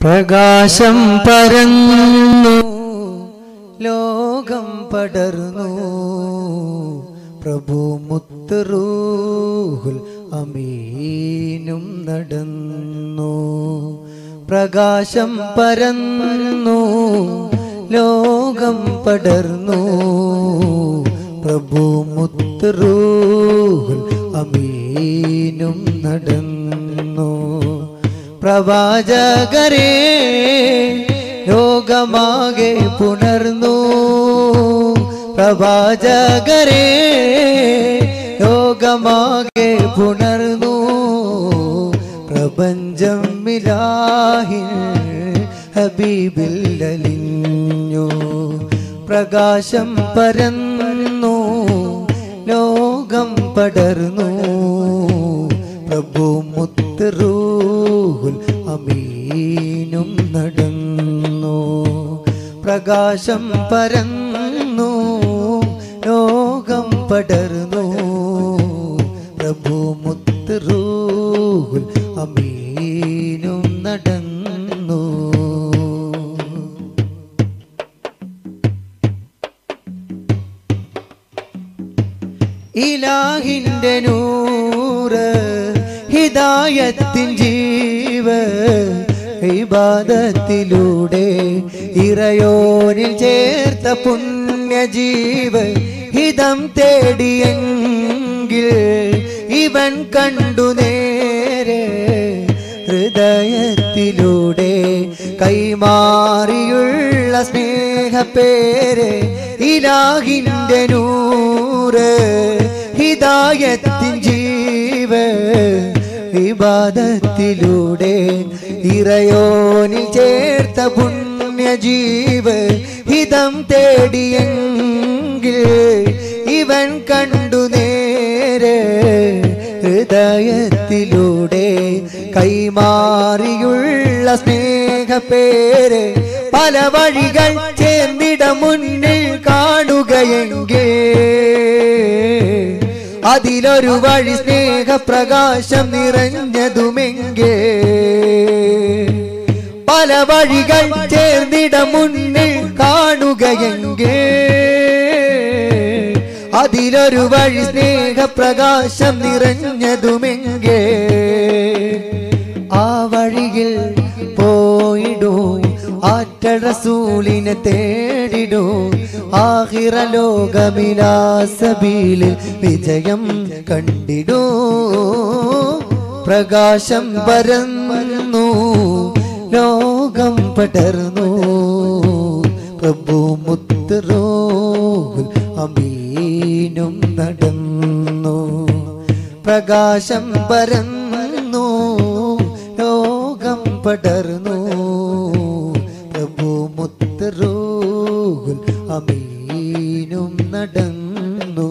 പ്രകാശം പരന്നു ലോകം പടർന്നു പ്രഭു മുത്തറൂഹുൽ അമീനും നടന്നു പ്രകാശം പരന്നു ലോകം പടർന്നു പ്രഭു മുത്തറൂഹുൽ അമീനും നടന്നു പ്രവാചകരെ ലോകമാകെ പുണർന്നു പ്രവാചകരെ ലോകമാകെ പുണർന്നു പ്രപഞ്ചം മിലാഹിൽ ഹബീബില്ലലിഞ്ഞു പ്രകാശം പരന്നു ലോകം പടർന്നു പ്രഭു മുത്തറൂഹുൽ അമീനും നടന്നു പ്രകാശം പരന്നു ലോകം പടർന്നു പ്രഭു മുത്തറൂഹുൽ അമീനും നടന്നു ഇലാഹിന്റെ നൂറ് ഹിദായത്തിൻ ജീവ ഇബാദത്തിലൂടെ ഇറയോനിൽ ചേർത്ത പുണ്യജീവ ഹിതം തേടിയെങ്കിൽ ഇവൻ കണ്ടു നേരെ ഹൃദയത്തിലൂടെ കൈമാറിയുള്ള സ്നേഹപ്പേര് ഇലാഹിന്റെ നൂറ് ഹിദായത്തിൻ ജീവ വിവാദത്തിലൂടെ ഇറയോനിൽ ചേർത്ത പുണ്യജീവ ഹിതം തേടിയെങ്കിൽ ഇവൻ കണ്ടു നേരെ ഹൃദയത്തിലൂടെ കൈമാറിയുള്ള സ്നേഹപ്പേര് പല വഴികൾ ചേർന്നിട മുന്നിൽ കാണുകയെങ്കിൽ അതിലൊരു വഴി സ്നേഹപ്രകാശം നിറഞ്ഞതുമെങ്കിൽ പല വഴികൾ ചേർന്നിട മുന്നിൽ കാണുകയെങ്കിൽ അതിലൊരു വഴി സ്നേഹപ്രകാശം നിറഞ്ഞതുമെങ്കിൽ ആ വഴിയിൽ പോയിടൂ ആറ്റ റസൂലിനെ തേടിടൂ ആഹിറ ലോകമിലാസബീലിൽ വിജയം കണ്ടിടൂ പ്രകാശം പരന്നു ലോകം പടർന്നു പ്രഭു മുത്തറോഹുൽ അമീനും നടന്നു പ്രകാശം പരന്നു ലോകം പടർന്നു പ്രഭു മുത്തറോഹുൽ അമീനും നടന്നു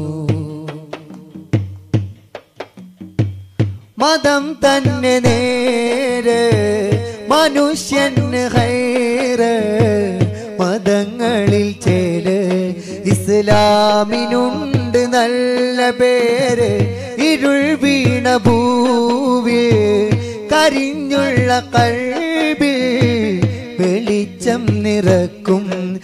മതം തന്നെ നേര് മനുഷ്യന് ഹൈറ് മതങ്ങളിൽ ചേര് ഇസ്ലാമിനുണ്ട് നല്ല പേര് ഇരുൾ വീണ ഭൂവി കരിഞ്ഞുള്ള കൽബിൽ വെളിച്ചം നിറക്കും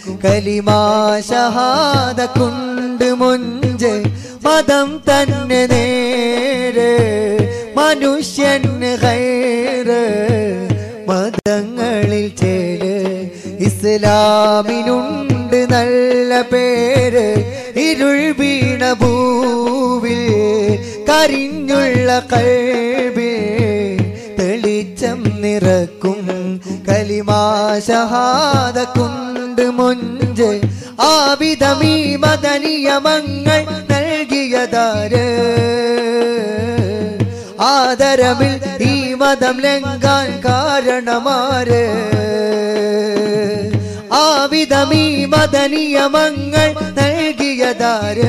കലിമാശഹാദ കൊണ്ട് മുഞ്ച് മതം തന്നെ നേര് മനുഷ്യന് ഹൈറ് മതങ്ങളിൽ ചേര് ഇസ്ലാമിനുണ്ട് നല്ല പേര് ഇരുൾ വീണ ഭൂവിൽ കരിഞ്ഞുള്ള കൽബിൽ തെളിച്ചം നിറക്കും കലിമാശഹാദ കൊണ്ട് മുഞ്ച് ആവിധമീ മദനിയമങ്ങൾ നൽകിയതാര് ആദരവിൽ ഈ മതം ലംഘാൻ കാരണമാര് ആവിധമീ മദനിയമങ്ങൾ നൽകിയതാര്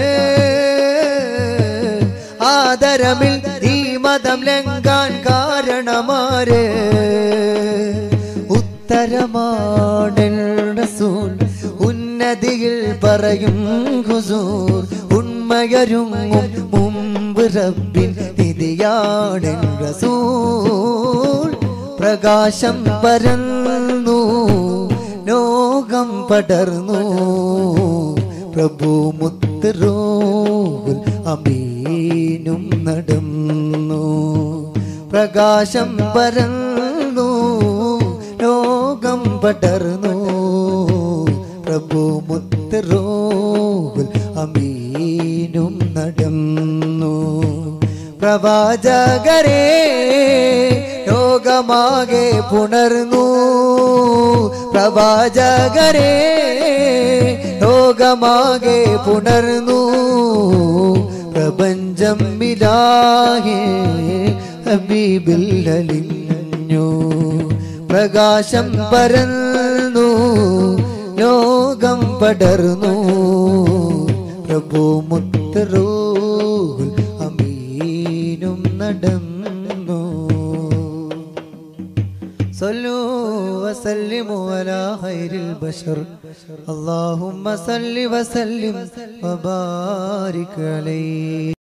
ആദരവിൽ ഈ മതം ലംഘാൻ കാരണമാര് ഉത്തരമാണ് റസൂൽ ഉന്നതിയിൽ പറയും ഹുസൂർ ഉണ്മയരുങ്ങും മുമ്പ് റബ്ബിൻ നിധിയാണ് റസൂൽ പ്രകാശം പരന്നു ലോകം പടർന്നു പ്രഭു മുത്തറോഹുൽ അമീനും നടന്നു പ്രകാശം പരന്നു ലോകം പടർന്നു പ്രഭു മുത്തറോഹുൽ അമീനും നടന്നു പ്രവാചകരെ ലോകമാകെ പുണർന്നു പ്രവാചകരെ ലോകമാകെ പുണർന്നു പ്രപഞ്ചം മിലാഹേ ഹബീബില്ലലിഞ്ഞു പ്രകാശം പരന്നു ലോകം പടർന്നു പ്രഭു മുത്തറൂഹുൽ അമീനും നടന്നു صلوا وسلموا على خير البشر اللهم صل وسلم وبارك عليه